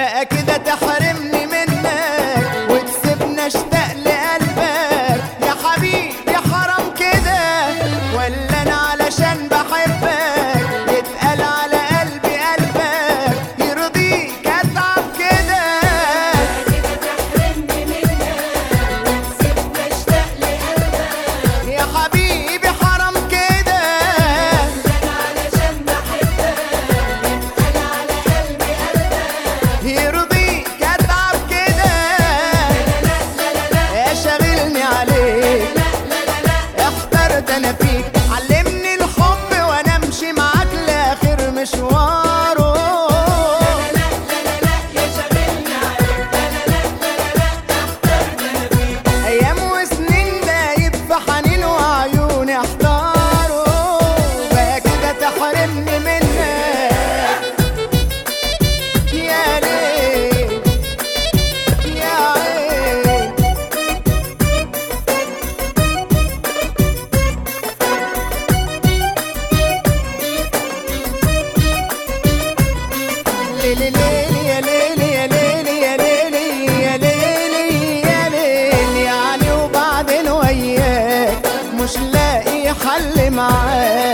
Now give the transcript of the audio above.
بقى كده تحرمني منك وتسيبني اشتاق لقلبك يا حبيبي حرام كده ولا انا علشان بحبك يتقال على قلبي قلبك يرضيك اتعب كده يا حبيبي حرام كده يرضيك اتعب كده يا شاغلني عليك احترت انا فيك علمني الحب وانا امشي معاك لاخر مشواره ايام وسنين دايب في حنين وعيوني احتاروا بقى كده تحرمني منك يا ليل يا عين ليلي ليلي يا ليلي يا ليلي يا ليلي يا ليلي يا ليلي يعني وبعدين وياك مش لاقي حل معاك